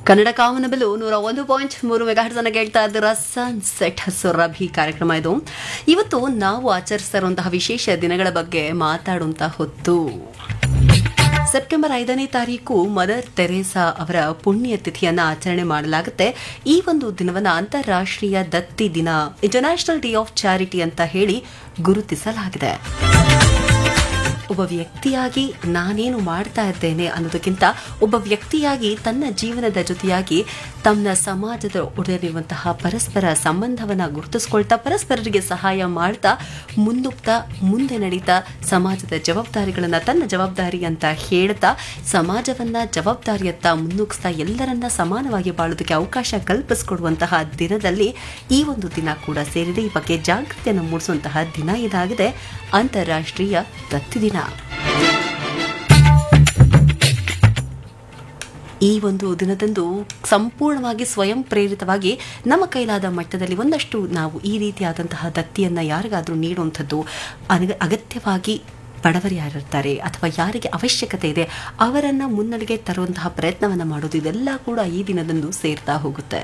ಕನ್ನಡ ಕಾಮನಬಲು ನೂರ ಒಂದು ಪಾಯಿಂಟ್ ಮೂರು ಮೆಗಾಹರ್ಸನ್ನ ಕೇಳ್ತಾ ಇದ್ದೀರಾ ಸನ್ಸೆಟ್ ಸುರಭಿ ಕಾರ್ಯಕ್ರಮ ಇದು ಇವತ್ತು ನಾವು ಆಚರಿಸ್ತಾ ಇರುವಂತಹ ವಿಶೇಷ ದಿನಗಳ ಬಗ್ಗೆ ಮಾತಾಡುವಂತ ಹೊತ್ತು ಸೆಪ್ಟೆಂಬರ್ ಐದನೇ ತಾರೀಕು ಮದರ್ ತೆರೇಸಾ ಅವರ ಪುಣ್ಯ ತಿಥಿಯನ್ನ ಆಚರಣೆ ಮಾಡಲಾಗುತ್ತೆ ಈ ಒಂದು ದಿನವನ್ನ ಅಂತಾರಾಷ್ಟ್ರೀಯ ದತ್ತಿ ದಿನ ಇಂಟರ್ನ್ಯಾಷನಲ್ ಡೇ ಆಫ್ ಚಾರಿಟಿ ಅಂತ ಹೇಳಿ ಗುರುತಿಸಲಾಗಿದೆ ಒಬ್ಬ ವ್ಯಕ್ತಿಯಾಗಿ ನಾನೇನು ಮಾಡ್ತಾ ಇದ್ದೇನೆ ಅನ್ನೋದಕ್ಕಿಂತ ಒಬ್ಬ ವ್ಯಕ್ತಿಯಾಗಿ ತನ್ನ ಜೀವನದ ಜೊತೆಯಾಗಿ ತನ್ನ ಸಮಾಜದ ಒಡೆದಿರುವಂತಹ ಪರಸ್ಪರ ಸಂಬಂಧವನ್ನ ಗುರುತಿಸ್ಕೊಳ್ತಾ ಪರಸ್ಪರರಿಗೆ ಸಹಾಯ ಮಾಡ್ತಾ ಮುನ್ನುಗ್ತಾ ಮುಂದೆ ನಡೀತಾ ಸಮಾಜದ ಜವಾಬ್ದಾರಿಗಳನ್ನ ತನ್ನ ಜವಾಬ್ದಾರಿ ಅಂತ ಹೇಳ್ತಾ ಸಮಾಜವನ್ನ ಜವಾಬ್ದಾರಿಯತ್ತ ಮುನ್ನುಗ್ಸ್ತಾ ಎಲ್ಲರನ್ನ ಸಮಾನವಾಗಿ ಬಾಳೋದಕ್ಕೆ ಅವಕಾಶ ಕಲ್ಪಿಸಿಕೊಡುವಂತಹ ದಿನದಲ್ಲಿ ಈ ಒಂದು ದಿನ ಕೂಡ ಸೇರಿದೆ ಈ ಬಗ್ಗೆ ಜಾಗೃತಿಯನ್ನು ಮೂಡಿಸುವಂತಹ ದಿನ ಇದಾಗಿದೆ ಅಂತಾರಾಷ್ಟ್ರೀಯ ದತ್ತಿ ದಿನ ಈ ಒಂದು ದಿನದಂದು ಸಂಪೂರ್ಣವಾಗಿ ಸ್ವಯಂ ಪ್ರೇರಿತವಾಗಿ ನಮ್ಮ ಕೈಲಾದ ಮಟ್ಟದಲ್ಲಿ ಒಂದಷ್ಟು ನಾವು ಈ ರೀತಿಯಾದಂತಹ ದತ್ತಿಯನ್ನು ಯಾರಿಗಾದರೂ ನೀಡುವಂಥದ್ದು ಅನಗ ಅಗತ್ಯವಾಗಿ ಬಡವರು ಯಾರಿರ್ತಾರೆ ಅಥವಾ ಯಾರಿಗೆ ಅವಶ್ಯಕತೆ ಇದೆ ಅವರನ್ನು ಮುನ್ನಡೆಗೆ ತರುವಂತಹ ಪ್ರಯತ್ನವನ್ನು ಮಾಡೋದು ಇದೆಲ್ಲ ಕೂಡ ಈ ದಿನದಂದು ಸೇರ್ತಾ ಹೋಗುತ್ತೆ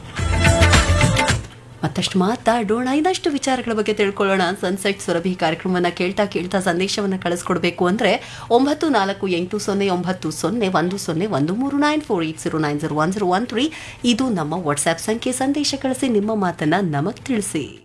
ಮತ್ತಷ್ಟು ಮಾತಾಡೋಣ ಇದಷ್ಟು ವಿಚಾರಗಳ ಬಗ್ಗೆ ತಿಳ್ಕೊಳ್ಳೋಣ ಸನ್ಸೆಟ್ ಸುರಭಿ ಕಾರ್ಯಕ್ರಮವನ್ನು ಕೇಳ್ತಾ ಕೇಳ್ತಾ ಸಂದೇಶವನ್ನು ಕಳಿಸ್ಕೊಡ್ಬೇಕು ಅಂದ್ರೆ ಒಂಬತ್ತು ನಾಲ್ಕು ಎಂಟು ಸೊನ್ನೆ ಒಂಬತ್ತು ಸೊನ್ನೆ ಒಂದು ಸೊನ್ನೆ ಒಂದು ಮೂರು nine four eight zero nine zero one zero one three ಇದು ನಮ್ಮ ವಾಟ್ಸ್ಆ್ಯಪ್ ಸಂಖ್ಯೆ ಸಂದೇಶ ಕಳಿಸಿ ನಿಮ್ಮ ಮಾತನ್ನ ನಮಗೆ ತಿಳಿಸಿ